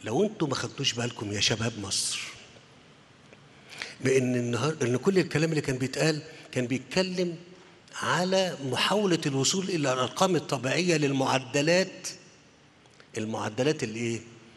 لو انتوا ما خدتوش بالكم يا شباب مصر بان النهار ان كل الكلام اللي كان بيتقال كان بيتكلم على محاولة الوصول إلى الأرقام الطبيعية للمعدلات المعدلات الإيه؟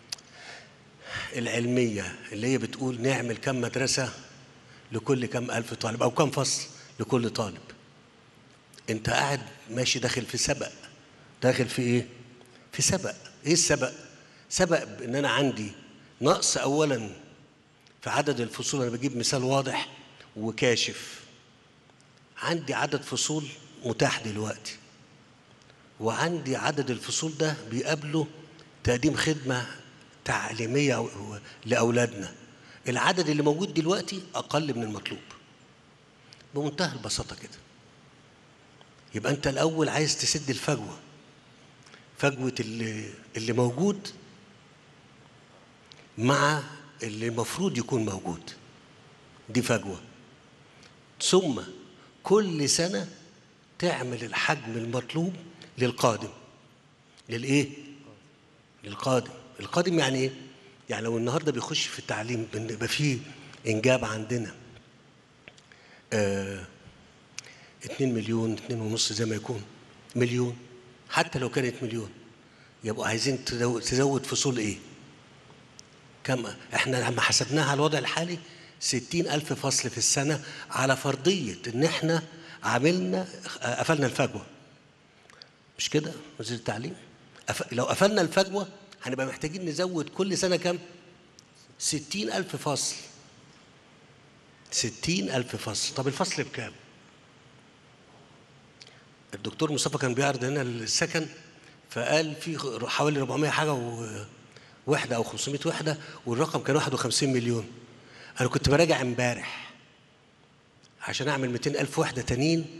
العلمية اللي هي بتقول نعمل كم مدرسة لكل كم ألف طالب أو كم فصل لكل طالب أنت قاعد ماشي داخل في سبق داخل في إيه؟ في سبق إيه السبق؟ سبق بإن أنا عندي نقص أولا في عدد الفصول أنا بجيب مثال واضح وكاشف عندي عدد فصول متاح دلوقتي وعندي عدد الفصول ده بيقابله تقديم خدمة تعليمية لأولادنا العدد اللي موجود دلوقتي أقل من المطلوب بمنتهى البساطة كده يبقى أنت الأول عايز تسد الفجوة فجوة اللي, اللي موجود مع اللي المفروض يكون موجود دي فجوة ثم كل سنة تعمل الحجم المطلوب للقادم للإيه؟ للقادم القادم يعني إيه؟ يعني لو النهاردة بيخش في التعليم يبقى فيه إنجاب عندنا آه 2 مليون 2 ونص زي ما يكون مليون حتى لو كانت مليون يبقوا عايزين تزود, تزود فصول ايه كم احنا لما حسبناها على الوضع الحالي ستين ألف فصل في السنة على فرضية إن إحنا عملنا قفلنا الفجوة مش كده وزير التعليم أف... لو قفلنا الفجوة هنبقى محتاجين نزود كل سنة كام ستين ألف فصل ستين ألف فصل طب الفصل بكام الدكتور مصطفى كان بيعرض هنا السكن فقال في حوالي 400 حاجة و... وحدة أو 500 وحدة والرقم كان 51 مليون أنا كنت براجع امبارح عشان أعمل 200 ألف وحدة تانيين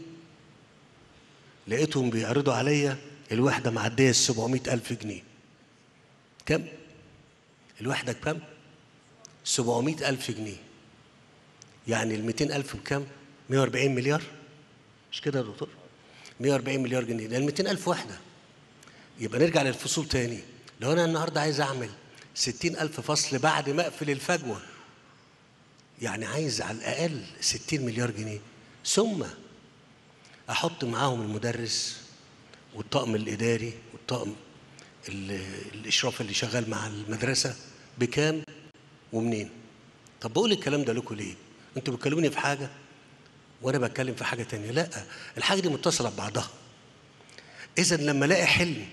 لقيتهم بيعرضوا عليا الوحدة معدية ال 700 ألف جنيه كم؟ الوحدة بكم؟ 700 ألف جنيه يعني ال 200 ألف بكم؟ 140 مليار مش كده يا دكتور؟ 140 مليار جنيه ده ال 200 ألف وحدة يبقى نرجع للفصول تاني لو أنا النهاردة عايز أعمل 60 ألف فصل بعد ما أقفل الفجوة يعني عايز على الأقل 60 مليار جنيه ثم أحط معاهم المدرس والطاقم الإداري والطاقم الإشراف اللي شغال مع المدرسة بكام ومنين طب بقول الكلام ده لكم ليه انتوا بتكلموني في حاجة وأنا بتكلم في حاجة تانية لا الحاجة دي متصلة ببعضها إذا لما ألاقي حلم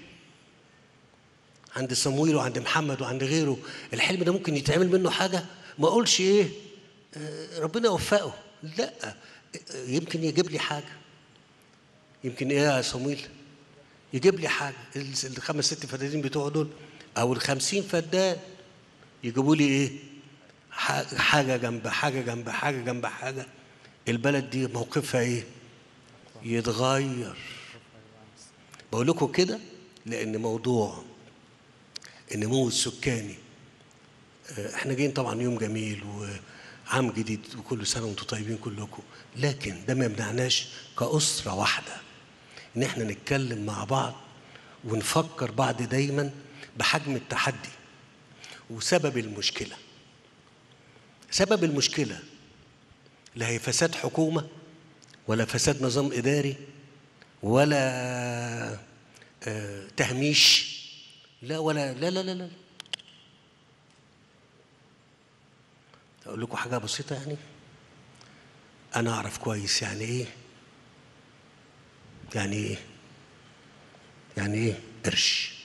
عند صمويل وعند محمد وعند غيره الحلم ده ممكن يتعمل منه حاجة ما أقولش إيه ربنا يوفقه لا يمكن يجيب لي حاجة يمكن إيه يا صمويل يجيب لي حاجة الخمس ست فدادين بتوعه دول أو الخمسين فدان يجيبوا لي إيه حاجة جنب حاجة جنب حاجة جنب حاجة البلد دي موقفها إيه يتغير بقول لكم كده لأن موضوع النمو السكاني احنا جايين طبعا يوم جميل وعام جديد وكل سنه وانتم طيبين كلكم لكن ده ما يمنعناش كأسرة واحدة ان احنا نتكلم مع بعض ونفكر بعض دايما بحجم التحدي وسبب المشكلة سبب المشكلة لا هي فساد حكومة ولا فساد نظام إداري ولا آه تهميش لا ولا لا لا لا لا أقول لكم حاجة بسيطة يعني أنا أعرف كويس يعني إيه يعني إيه يعني إيه قرش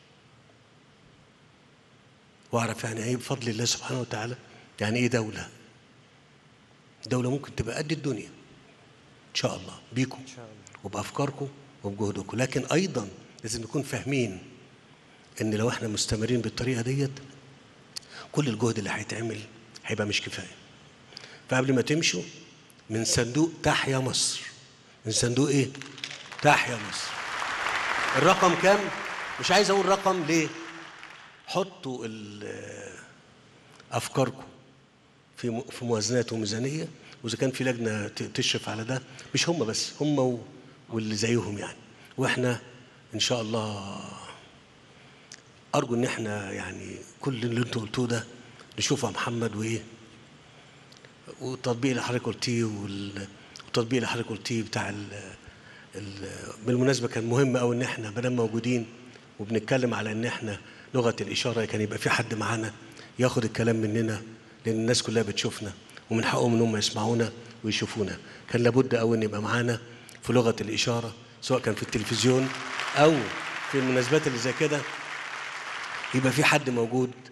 وأعرف يعني إيه بفضل الله سبحانه وتعالى يعني إيه دولة دولة ممكن تبقى قد الدنيا إن شاء الله بيكم إن شاء الله وبأفكاركم وبجهدكم لكن أيضا لازم نكون فاهمين ان لو احنا مستمرين بالطريقه ديت كل الجهد اللي هيتعمل هيبقى مش كفايه فقبل ما تمشوا من صندوق تحيا مصر من صندوق ايه تحيا مصر الرقم كام مش عايز اقول رقم ليه حطوا ال- افكاركم في م- في موازنات وميزانيه واذا كان في لجنه ت- تشرف على ده مش هم بس هم و- واللي زيهم يعني واحنا ان شاء الله ارجو ان احنا يعني كل اللي انتوا قلتوه ده نشوفه يا محمد وايه والتطبيق اللي حضرتك قلتيه وال- والتطبيق اللي حضرتك قلتيه بتاع ال ال بالمناسبه كان مهم قوي ان احنا ما دام موجودين وبنتكلم على ان احنا لغه الاشاره كان يبقى في حد معانا ياخد الكلام مننا لان الناس كلها بتشوفنا ومن حقهم ان هم يسمعونا ويشوفونا كان لابد قوي ان يبقى معانا في لغه الاشاره سواء كان في التلفزيون او في المناسبات اللي زي كده يبقى في حد موجود